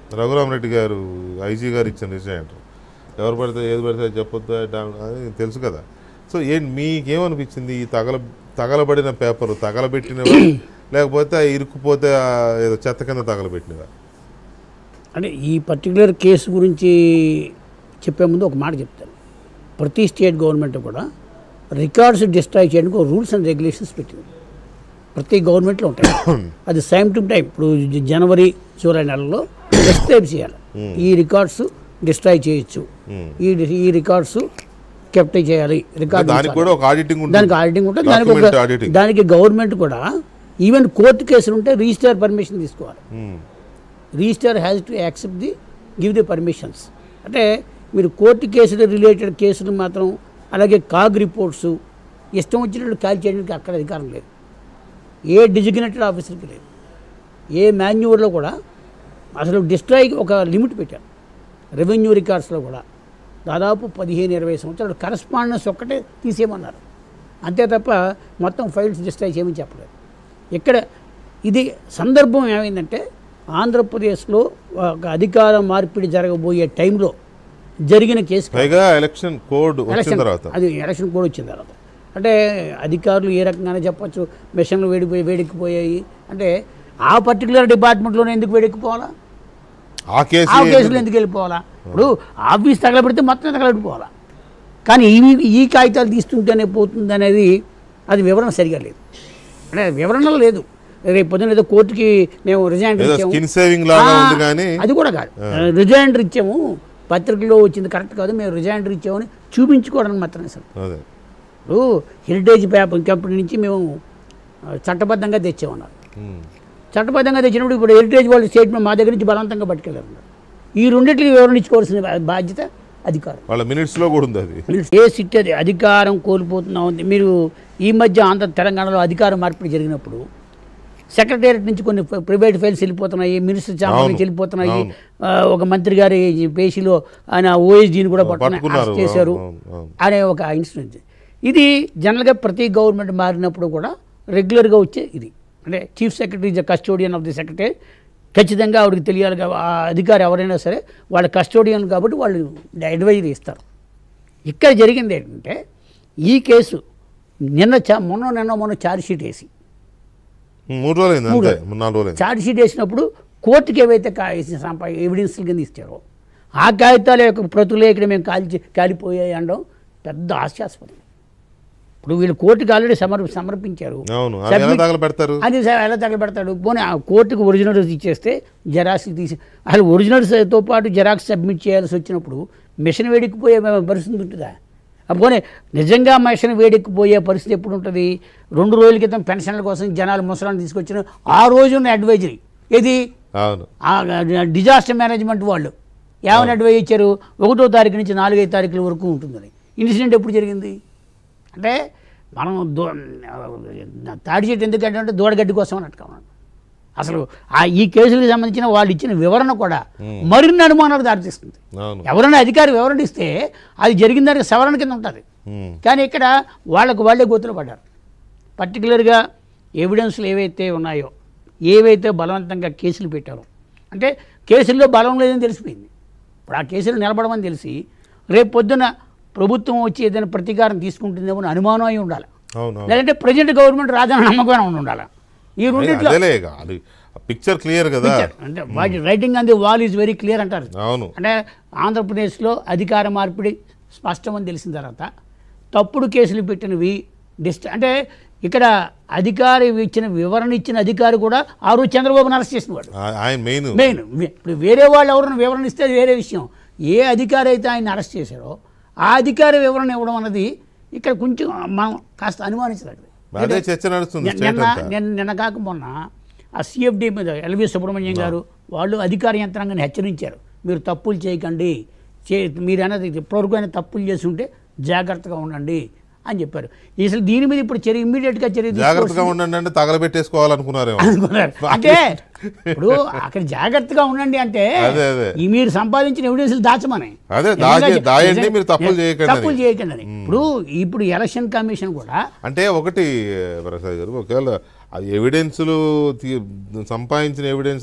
రఘురామరెడ్డి గారు ఐజీ గారు ఇచ్చిన రిజైన్ ఎవరు పడితే ఏది పడితే అది చెప్పొద్దు డా- అని తెలుసు కదా సో ఏంటి మీకేమనిపించింది ఈ తగల తగలబడిన పేపర్ తగలబెట్టినవా లేకపోతే ఆ ఇరుక్కుపోతే ఆ ఏదో చెత్త కింద తగలబెట్టినవా అంటే ఈ పర్టికులర్ కేసు గురించి చెప్పే ముందు ఒక మాట చెప్తాను ప్రతి స్టేట్ గవర్నమెంట్ కూడా రికార్డ్స్ డిస్ట్రాయ్ చేయడానికి ఒక రూల్స్ అండ్ రెగ్యులేషన్స్ పెట్టింది ప్రతి గవర్నమెంట్లో ఉంటాయి అది సేమ్ టు టైం ఇప్పుడు జ- జనవరి జూలై నెలలో డిస్క్రైబ్ చేయాలి ఈ రికార్డ్స్ డిస్ట్రాయ్ చేయొచ్చు ఈ ఈ రికార్డ్స్ కెప్ట్ చేయాలి రికార్డ్ దానికి కూడా ఒక ఆడిటింగ్ దానికి ఉంటుంది ఆడిటింగ్ ఉంటుంది దానికి Document ఒక auditing. దానికి గవర్నమెంట్ కూడా ఈవెన్ కోర్టు కేసులు ఉంటే రిజిస్టర్ పర్మిషన్ తీసుకోవాలి um. Register has to accept the give the permissions అంటే మీరు కోర్టు కేసులు రిలేటెడ్ కేసులు మాత్రం అలాగే కాగ్ రిపోర్ట్స్ ఇష్టం వచ్చినట్టు కాల్ చేయడానికి అక్కడ అధికారం లేదు ఏ డిజిగ్నేటెడ్ ఆఫీసర్కి లేదు ఏ మాన్యువల్లో కూడా అసలు డిస్ట్రాయ్కి ఒక లిమిట్ పెట్టారు రెవెన్యూ రికార్డ్స్లో కూడా దాదాపు పదిహేను ఇరవై సంవత్సరాలు కరస్పాండెన్స్ ఒక్కటే తీసేయమన్నారు అంతే తప్ప మొత్తం ఫైల్స్ డిస్ట్రాయ్ చేయమని చెప్పలేదు ఇక్కడ ఇది సందర్భం ఏమైందంటే ఆంధ్రప్రదేశ్లో ఒక అధికార మార్పిడి జరగబోయే టైంలో జరిగిన కేసు పైగా ఎలక్షన్ కోడ్ వచ్చిన ఎలక్షన్ తర్వాత అది ఎలక్షన్ కూడా వచ్చిన తర్వాత అంటే అధికారులు ఏ రకంగానే చెప్పొచ్చు మిషన్లు వేడిపోయి వేడెక్కిపోయాయి అంటే ఆ పర్టికులర్ డిపార్ట్మెంట్లోనే ఎందుకు వేడెక్కిపోవాలా ఆ కేసు ఆ కేసులు ఎందుకు వెళ్ళిపోవాలా ఇప్పుడు ఆఫీస్ తగలబెడితే మొత్తం తగలబెట్టిపోవాలా కానీ ఈ ఈ కాగితాలు తీస్తుంటేనే పోతుంది అనేది అది వివరణ సరిగా లేదు అంటే వివరణ లేదు రేపు పొద్దున ఏదో కోర్టుకి మేము రిజైన్ ఏదో ఇచ్చాము స్కిన్ సేవింగ్ లాగా ఆ, ఉంది కానీ అది కూడా కాదు రిజైండర్ ఇచ్చాము పత్రికలో వచ్చింది కరెక్ట్ కాదు మేము రిజైండర్ ఇచ్చామని చూపించుకోవడానికి మాత్రమే సార్ అదే ఇప్పుడు హెరిటేజ్ పేపర్ కంపెనీ నుంచి మేము ఆ, చట్టబద్ధంగా తెచ్చామన్నారు ఉమ్. చట్టబద్ధంగా తెచ్చినప్పుడు ఇప్పుడు హెరిటేజ్ వాళ్ళు స్టేట్మెంట్ మా దగ్గర నుంచి బలవంతంగా పట్టుకెళ్ళారు ఈ రెండింటికి వివరణ ఇచ్చుకోవాల్సిన బా- బాధ్యత అధికారం వాళ్ళ మినిట్స్ లో కూడా ఉంది అది మీరు ఏ సిట్ అది అధికారం కోల్పోతున్నా ఉంది మీరు ఈ మధ్య ఆంధ్ర తెలంగాణలో అధికార మార్పిడి జరిగినప్పుడు సెక్రటేరియట్ నుంచి కొన్ని ప్ర- ప్రైవేట్ ఫైల్స్ వెళ్ళిపోతున్నాయి మినిస్టర్ చాంబర్ అవును, నుంచి వెళ్ళిపోతున్నాయి అవును. ఆ, ఒక మంత్రి గారి పేషీలో ఆయన ఓఎస్డీని కూడా పట్టుకుని పట్టుకున్నారు అరెస్ట్ చేశారు అవును, అవును. అనే ఒక ఇన్సిడెంట్ ఇది జనరల్గా ప్రతి గవర్నమెంట్ మారినప్పుడు కూడా రెగ్యులర్గా వచ్చే ఇది అంటే chief secretary the custodian of the secretary ఖచ్చితంగా ఆవిడకి తెలియాలి కా- ఆ అధికారి ఎవరైనా సరే వాళ్ళ కస్టోడియన్ కాబట్టి వాళ్ళు అడ్వైజరీ ఇస్తారు ఇక్కడ జరిగింది ఏంటంటే ఈ కేసు నిన్న చా మొన్న నిన్న మొన్న ఛార్జ్ షీట్ వేసి ఉమ్, మూడు రోజులు అయింది అంతే మూడు నాలుగు రోజులు అయింది ఛార్జ్ షీట్ వేసినప్పుడు కోర్టుకి ఏవైతే కా- వేసిన సంపా ఎవిడెన్స్ల కింద ఇచ్చారో ఆ కాగితాల యొక్క ప్రతులే ఇక్కడ మేము కాల్చి కాలిపోయాయి అనడం పెద్ద హాస్యాస్పదం ఇప్పుడు వీళ్ళు కోర్టుకి ఆల్రెడీ సమర్ సమర్పించారు అవును అది ఎలా Submit- తగల పెడతారు అది స- ఎలా తగలబెడతాడు పోనీ ఆ కోర్టుకు ఒరిజినల్స్ ఇచ్చేస్తే జెరాక్స్ తీసి అసలు ఒరిజినల్స్తో పాటు జెరాక్స్ సబ్మిట్ చేయాల్సి వచ్చినప్పుడు మిషన్ వేడెక్కిపోయే పరిస్థితి ఉంటుందా ఆ పోనీ నిజంగా మిషన్ వేడెక్కిపోయే పరిస్థితి ఎప్పుడు ఉంటుంది రెండు రోజుల క్రితం పెన్షన్ల కోసం జనాలు ముసలాన్ని తీసుకొచ్చిన ఆ రోజు ఉన్న అడ్వైజరీ ఏది అవును ఆ డిజాస్టర్ మేనేజ్మెంట్ వాళ్ళు ఏమని అడ్వైజ్ ఇచ్చారు ఒకటో తారీఖు నుంచి నాలుగైదు తారీఖుల వరకు ఉంటుందని ఇన్సిడెంట్ ఎప్పుడు జరిగింది అంటే మనం దో తాడి చెట్టు ఎందుకంటే అంటే దూడగడ్డి కోసం అని అట్టుకున్నాను అసలు ఆ ఈ కేసులకు సంబంధించిన వాళ్ళు ఇచ్చిన వివరణ కూడా మరిన్ని అనుమానాలు దారితీస్తుంది అవును ఎవరైనా అధికారి వివరణ ఇస్తే అది జరిగిన దానికి సవరణ కింద ఉంటుంది ఉమ్. కానీ ఇక్కడ వాళ్ళకు వాళ్ళే గోతులు పడ్డారు పర్టికులర్గా ఎవిడెన్స్లు ఏవైతే ఉన్నాయో ఏవైతే బలవంతంగా కేసులు పెట్టారో అంటే కేసుల్లో బలం లేదని తెలిసిపోయింది ఇప్పుడు ఆ కేసులు నిలబడమని తెలిసి రేపు పొద్దున ప్రభుత్వం వచ్చి ఏదైనా ప్రతీకారం తీసుకుంటుందేమో అని అనుమానం అయి ఉండాలి అవును అవును. లేదంటే ప్రజెంట్ గవర్నమెంట్ రాజధాని నమ్మకమైన ఉండి ఉండాలి ఈ రెండింటిలో అదేలే ఇక అది పిక్చర్ క్లియర్ కదా అంటే వాటి writing on the wall is very clear అంటారు అవును అంటే ఆంధ్రప్రదేశ్లో అధికార మార్పిడి స్పష్టమని తెలిసిన తర్వాత తప్పుడు కేసులు పెట్టినవి డిస్ట్ అంటే ఇక్కడ అధికారి ఇచ్చిన వివరణ ఇచ్చిన అధికారి కూడా ఆ రోజు చంద్రబాబును అరెస్ట్ చేసిన వాడు ఆ- ఆయన మెయిన్ మెయిన్ ఇప్పుడు వేరే వాళ్ళు ఎవరైనా వివరణ ఇస్తే అది వేరే విషయం ఏ అధికారి అయితే ఆయన అరెస్ట్ చేశారో ఆ అధికారి వివరణ ఇవ్వడం అన్నది ఇక్కడ కొంచెం మనం కాస్త అనుమానించదగ్గది అదే చర్చ నడుస్తుంది నిన్న స్టేట్ నిన్న అంతా నిన్న నిన్న కాక మొన్న ఆ సిఎఫ్డి మీద ఎల్వి సుబ్రహ్మణ్యం గారు వాళ్ళు అధికార యంత్రాంగాన్ని హెచ్చరించారు మీరు తప్పులు చేయకండి చే మీరు అనేది ఇప్పటివరకు అయినా తప్పులు చేసి ఉంటే జాగ్రత్తగా ఉండండి అని చెప్పారు అసలు దీని మీద ఇప్పుడు చర్య ఇమ్మీడియట్గా చర్య జాగ్రత్తగా తీసుకోవాల్సింది ఉండండి అంటే తగలబెట్టేసుకోవాలనుకున్నారేమో అనుకున్నారు అంటే ఇప్పుడు అక్కడ జాగ్రత్తగా ఉండండి అంటే అదే, అదే. ఈ మీరు సంపాదించిన ఎవిడెన్స్లు దాచమని అదే, నిజంగా దాచి- చె- దాయండి, నిజంగా- మీరు తప్పులు చేయకండి తప్పులు అని. చేయకండి అని ఇప్పుడు ఇప్పుడు ఎలక్షన్ కమిషన్ కూడా అంటే ఒకటి ప్రసాద్ గారు ఒకవేళ ఎవిడెన్స్లు సంపాదించిన ఎవిడెన్స్